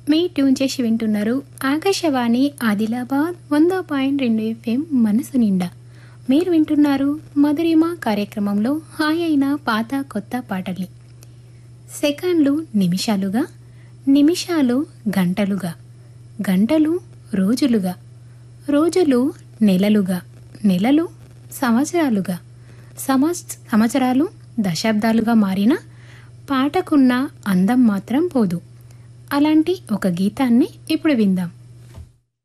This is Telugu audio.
మీ ట్యూన్ చేసి వింటున్నారు ఆకాశవాణి ఆదిలాబాద్ వంద పాయింట్ రెండు ఎఫ్ఎం మనసు నిండా మీరు వింటున్నారు మధురిమ కార్యక్రమంలో హాయ్ అయిన పాత కొత్త పాటల్ని సెకండ్లు నిమిషాలుగా నిమిషాలు గంటలుగా గంటలు రోజులుగా రోజులు నెలలుగా నెలలు సంవత్సరాలుగా సంవత్స సంవత్సరాలు దశాబ్దాలుగా మారిన పాటకున్న అందం మాత్రం పోదు అలాంటి ఒక గీతాన్ని ఇప్పుడు విందాం